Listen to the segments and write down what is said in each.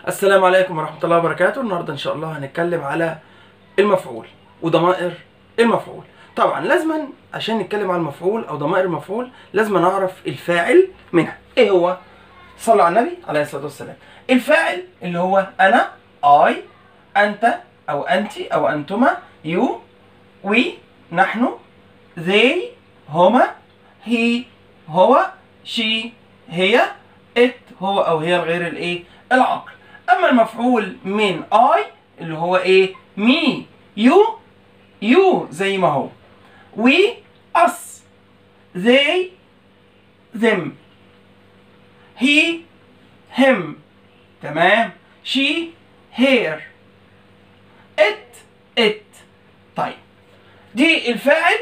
السلام عليكم ورحمة الله وبركاته النهاردة إن شاء الله هنتكلم على المفعول وضمائر المفعول طبعا لازما عشان نتكلم على المفعول أو ضمائر المفعول لازم نعرف الفاعل منها إيه هو؟ صلى على النبي عليه الصلاة والسلام الفاعل اللي هو أنا I أنت أو أنت أو أنتما you we نحن they هما he هو she هي it هو او هي الغير الايه العاقل اما المفعول من I اللي هو ايه me you you زي ما هو we us they them he him تمام she her it it طيب دي الفاعل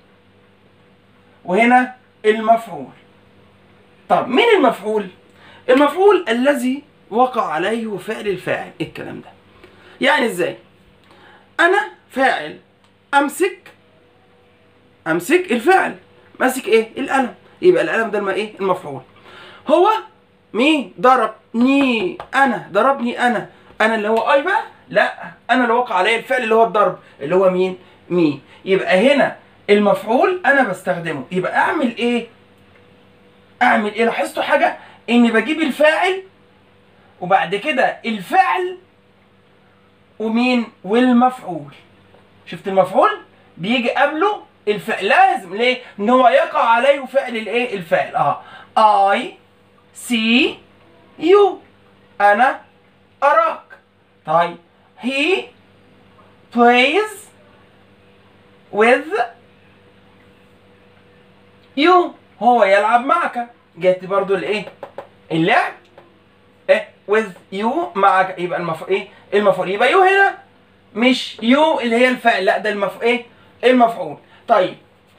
وهنا المفعول طب مين المفعول المفعول الذي وقع عليه فعل الفاعل إيه الكلام ده يعني ازاي انا فاعل امسك امسك الفعل ماسك ايه القلم يبقى القلم ده الم- ايه المفعول هو مين ضربني انا ضربني انا انا اللي هو اي بقى لا انا اللي وقع عليه الفعل اللي هو الضرب اللي هو مين مي يبقى هنا المفعول انا بستخدمه يبقى اعمل ايه اعمل ايه لاحظتوا حاجه اني بجيب الفاعل وبعد كده الفعل ومين والمفعول شفت المفعول بيجي قبله الفعل لازم ليه ان هو يقع عليه فعل الايه الفعل اه I see you انا اراك طيب he plays with you هو يلعب معك جت برضو الايه اللعب ايه with you معك يبقى المف ايه المفعول يبقى يو هنا مش يو اللي هي الفعل لا ده المف ايه المفعول طيب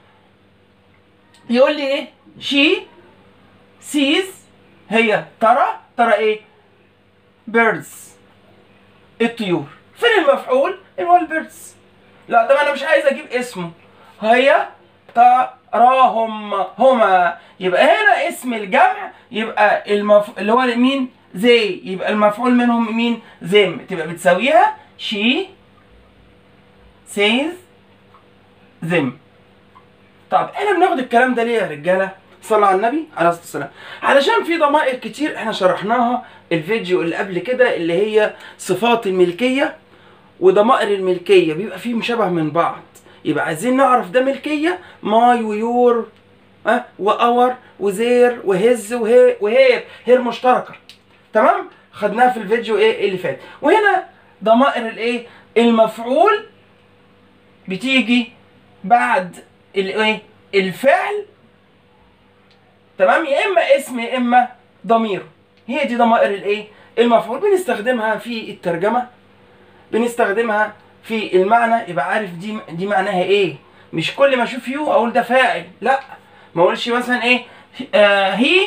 يقول لي ايه she sees هي ترى ترى ايه birds الطيور فين المفعول اللي هو البيردز لا طب انا مش عايز اجيب اسمه هي تراهم هما يبقى هنا اسم الجمع يبقى المف... اللي هو مين زي يبقى المفعول منهم مين زم تبقى بتساويها she says them طب احنا بناخد الكلام ده ليه يا رجاله صلى على النبي عليه الصلاه والسلام علشان في ضمائر كتير احنا شرحناها الفيديو اللي قبل كده اللي هي صفات الملكيه وضمائر الملكيه بيبقى فيهم شبه من بعض يبقى عايزين نعرف ده ملكيه ماي ويور ها واور وزير وهز وهي وهير هير مشتركه تمام خدناها في الفيديو ايه اللي فات وهنا ضمائر الايه المفعول بتيجي بعد الايه الفعل تمام يا اما اسم يا اما ضمير هي دي ضمائر الايه المفعول بنستخدمها في الترجمه بنستخدمها في المعنى يبقى عارف دي دي معناها ايه مش كل ما اشوف يو اقول ده فاعل لا ما اقولش مثلا ايه هي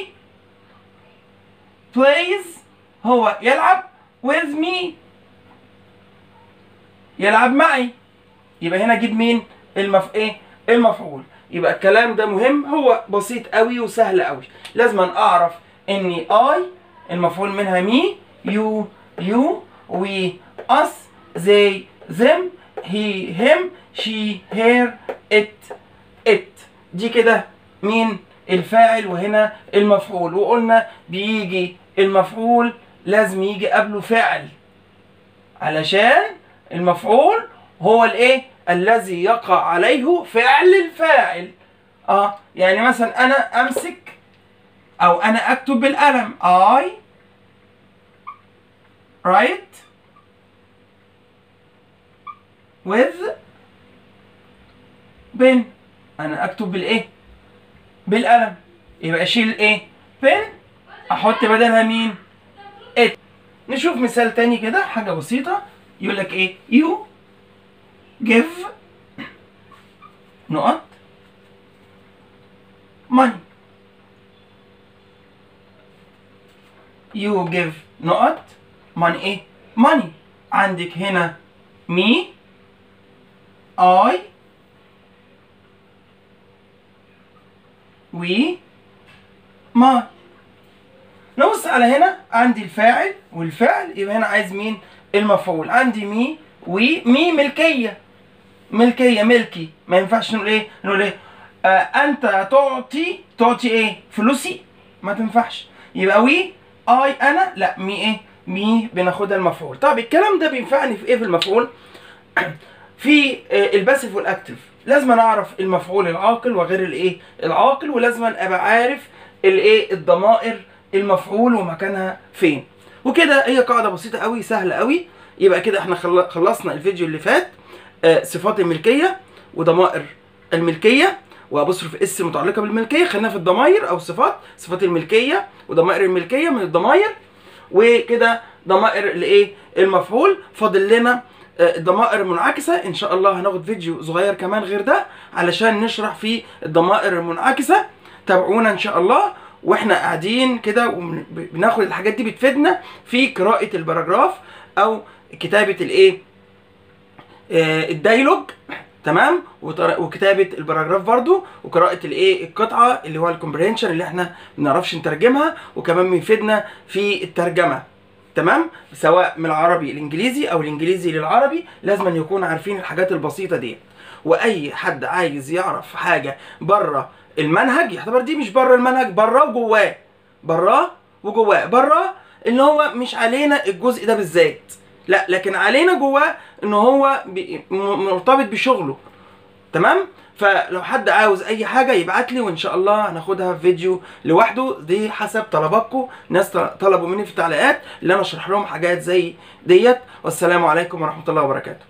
plays هو يلعب with me يلعب معي يبقى هنا اجيب مين المف ايه المفعول يبقى الكلام ده مهم هو بسيط قوي وسهل قوي لازم اعرف اني I المفعول منها مي يو يو we us they them he him she her it it دي كده مين الفاعل وهنا المفعول وقلنا بيجي المفعول لازم يجي قبله فعل علشان المفعول هو الايه الذي يقع عليه فعل الفاعل اه يعني مثلا انا امسك او انا اكتب بالقلم I write with pen انا اكتب بالايه بالقلم يبقى اشيل ايه pen احط بدلها مين it نشوف مثال تاني كده حاجه بسيطه يقول لك ايه you give نقط money you give نقط money ايه money عندك هنا me I we my نبص على هنا عندي الفاعل والفعل يبقى هنا عايز مين المفعول عندي مي وي مي ملكيه ملكيه ملكي ما ينفعش نقول ايه نقول ايه آه انت تعطي تعطي ايه فلوسي ما تنفعش يبقى وي اي انا لا مي ايه مي بناخدها المفعول طب الكلام ده بينفعني في ايه في المفعول في آه، الباسيف والاكتف لازم أنا اعرف المفعول العاقل وغير الايه العاقل ولازم أنا ابقى عارف الايه الضمائر المفعول ومكانها فين وكده هي قاعده بسيطه قوي سهله قوي يبقى كده احنا خل- خلصنا الفيديو اللي فات آه، صفات الملكيه وضمائر الملكيه وابصرف اس متعلقه بالملكيه خلينا في الضمائر او صفات صفات الملكيه وضمائر الملكيه من الضمائر وكده ضمائر الايه المفعول فاضل لنا آه، الضمائر المنعكسه ان شاء الله هناخد فيديو صغير كمان غير ده علشان نشرح فيه الضمائر المنعكسه تابعونا ان شاء الله واحنا قاعدين كده وبناخد الحاجات دي بتفيدنا في قراءه الباراجراف او كتابه الايه آه، الدايلوج تمام وطر- وكتابه الباراجراف برضو وقراءه الايه القطعه اللي هو الكومبريهنشن اللي احنا ما بنعرفش نترجمها وكمان بيفيدنا في الترجمه تمام سواء من العربي الانجليزي او الانجليزي للعربي لازم أن يكون عارفين الحاجات البسيطه دي واي حد عايز يعرف حاجه بره المنهج يعتبر دي مش بره المنهج بره وجواه براه وجواه بره ان هو مش علينا الجزء ده بالذات لا لكن علينا جواه ان هو بي- م- مرتبط بشغله تمام فلو حد عاوز اي حاجه يبعت لي وان شاء الله هناخدها في فيديو لوحده دي حسب طلباتكم ناس ط- طلبوا مني في التعليقات اللي انا اشرح لهم حاجات زي ديت والسلام عليكم ورحمه الله وبركاته